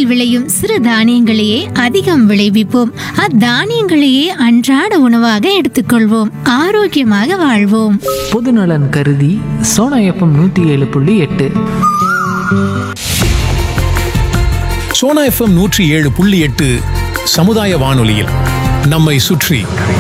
நிலத்தில் விளையும் சிறு தானியங்களையே அதிகம் விளைவிப்போம் அத்தானியங்களையே அன்றாட உணவாக எடுத்துக்கொள்வோம் ஆரோக்கியமாக வாழ்வோம் பொதுநலன் கருதி சோனா எஃப்எம் நூற்றி ஏழு புள்ளி எட்டு சோனா எஃப்எம் நூற்றி ஏழு புள்ளி எட்டு சமுதாய வானொலியில் நம்மை சுற்றி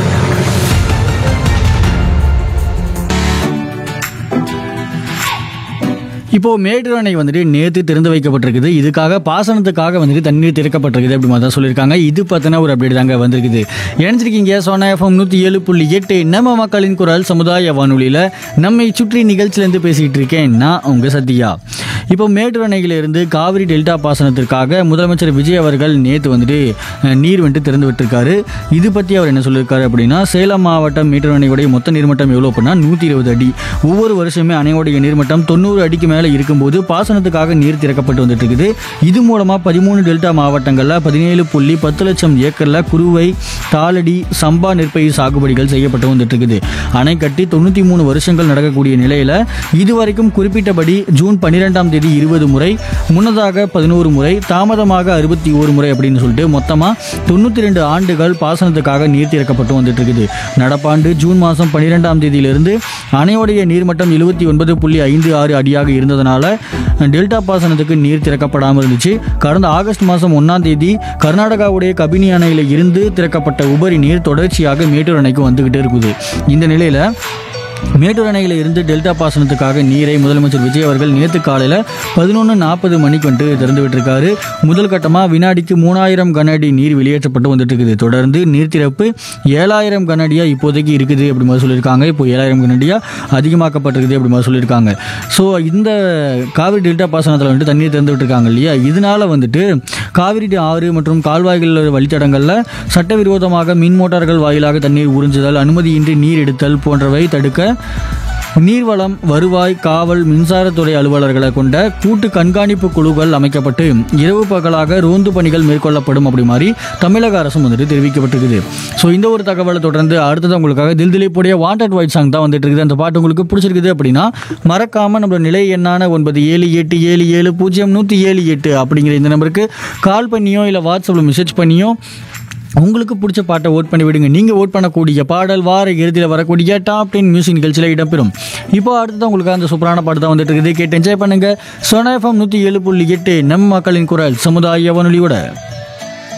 இப்போ மேட்டூர் அணை வந்துட்டு நேற்று திறந்து வைக்கப்பட்டிருக்குது இதுக்காக பாசனத்துக்காக வந்துட்டு தண்ணீர் திறக்கப்பட்டிருக்குது அப்படி மாதிரி தான் சொல்லியிருக்காங்க இது பற்றின ஒரு அப்டேட் தாங்க வந்திருக்குது இணைஞ்சிருக்கீங்க சோனா எஃப்எம் நூற்றி ஏழு புள்ளி எட்டு நம்ம மக்களின் குரல் சமுதாய வானொலியில் நம்மை சுற்றி நிகழ்ச்சியிலேருந்து பேசிக்கிட்டு இருக்கேன் நான் உங்கள் சத்யா இப்போ மேட்டூர் அணையிலிருந்து காவிரி டெல்டா பாசனத்திற்காக முதலமைச்சர் விஜய் அவர்கள் நேற்று வந்துட்டு அஹ், நீர் வந்துட்டு திறந்து விட்டிருக்காரு இது பற்றி அவர் என்ன சொல்லியிருக்காரு அப்படின்னா சேலம் மாவட்டம் மேட்டூர் அணையுடைய மொத்த நீர்மட்டம் எவ்வளோ அப்படின்னா நூற்றி இருபது அடி ஒவ்வொரு வருஷமே அணையோடைய நீர்மட்டம் தொண்ணூறு அடிக்கு மேலே இருக்கும்போது பாசனத்துக்காக நீர் திறக்கப்பட்டு வந்துட்டு இருக்குது இது மூலமாக பதிமூணு டெல்டா மாவட்டங்களில் பதினேழு புள்ளி பத்து லட்சம் ஏக்கரில் குறுவை தாளடி சம்பா நெற்பயிர் சாகுபடிகள் செய்யப்பட்டு வந்துட்டு இருக்குது அணை கட்டி தொண்ணூற்றி மூணு வருஷங்கள் நடக்கக்கூடிய நிலையில் இதுவரைக்கும் குறிப்பிட்டபடி ஜூன் பன்னிரெண்டாம் தேதி இருபது முறை முன்னதாக பதினோரு முறை தாமதமாக அறுபத்தி ஒரு முறை அப்படின்னு சொல்லிட்டு மொத்தமாக தொண்ணூற்றி ரெண்டு ஆண்டுகள் பாசனத்துக்காக நீர் திறக்கப்பட்டு வந்துட்டு இருக்குது நடப்பாண்டு ஜூன் மாதம் பன்னிரெண்டாம் தேதியிலிருந்து அணையோடைய நீர்மட்டம் எழுபத்தி ஒன்பது புள்ளி ஐந்து ஆறு அடியாக இருந்ததுனால டெல்டா பாசனத்துக்கு நீர் திறக்கப்படாமல் இருந்துச்சு கடந்த ஆகஸ்ட் மாதம் ஒன்றாம் தேதி கர்நாடகாவுடைய கபினி அணையில் இருந்து திறக்கப்பட்ட உபரி நீர் தொடர்ச்சியாக மேட்டூர் அணைக்கு வந்துகிட்டே இருக்குது இந்த நிலையில் மேட்டூர் அணையில் இருந்து டெல்டா பாசனத்துக்காக நீரை முதலமைச்சர் விஜய் அவர்கள் நேற்று காலையில் பதினொன்று நாற்பது மணிக்கு வந்துட்டு திறந்து விட்டிருக்காரு முதல் கட்டமாக வினாடிக்கு மூணாயிரம் கன அடி நீர் வெளியேற்றப்பட்டு வந்துட்டு இருக்குது தொடர்ந்து நீர் திறப்பு ஏழாயிரம் கன அடியாக இப்போதைக்கு இருக்குது அப்படி மாதிரி சொல்லியிருக்காங்க இப்போ ஏழாயிரம் கன அடியாக அதிகமாக்கப்பட்டிருக்குது அப்படி மாதிரி சொல்லியிருக்காங்க ஸோ இந்த காவிரி டெல்டா பாசனத்தில் வந்துட்டு தண்ணீர் திறந்து விட்டுருக்காங்க இல்லையா இதனால வந்துட்டு காவிரி ஆறு மற்றும் கால்வாய்கள் வழித்தடங்களில் சட்டவிரோதமாக மின் மோட்டார்கள் வாயிலாக தண்ணீர் உறிஞ்சுதல் அனுமதியின்றி நீர் எடுத்தல் போன்றவை தடுக்க நீர்வளம் வருவாய் காவல் மின்சாரத்துறை அலுவலர்களை கொண்ட கூட்டு கண்காணிப்பு குழுக்கள் அமைக்கப்பட்டு இரவு பகலாக ரோந்து பணிகள் மேற்கொள்ளப்படும் அப்படி மாதிரி தமிழக அரசும் வந்துட்டு தெரிவிக்கப்பட்டிருக்குது ஸோ இந்த ஒரு தகவலை தொடர்ந்து அடுத்தது உங்களுக்காக தில் திலீப்புடைய வாண்டட் ஒயிட் சாங் தான் வந்துட்டு இருக்குது அந்த பாட்டு உங்களுக்கு பிடிச்சிருக்குது அப்படின்னா மறக்காம நம்மளோட நிலை எண்ணான ஒன்பது ஏழு எட்டு ஏழு ஏழு பூஜ்ஜியம் நூற்றி ஏழு எட்டு அப்படிங்கிற இந்த நம்பருக்கு கால் பண்ணியோ இல்லை வாட்ஸ்அப்பில் மெசேஜ் பண்ணியோ உங்களுக்கு பிடிச்ச பாட்டை ஓட் பண்ணி விடுங்க நீங்கள் ஓட் பண்ணக்கூடிய பாடல் வார இறுதியில் வரக்கூடிய டாப் டென் மியூசிக் நிகழ்ச்சியில் இடம்பெறும் இப்போ அடுத்தது உங்களுக்கு அந்த சூப்பரான பாட்டு தான் வந்துட்டு இருக்குது கேட்டு என்ஜாய் பண்ணுங்க சோனா எஃப்எம் நூற்றி ஏழு புள்ளி எட்டு நம்ம மக்களின் குரல் சமுதாய வானொலியோட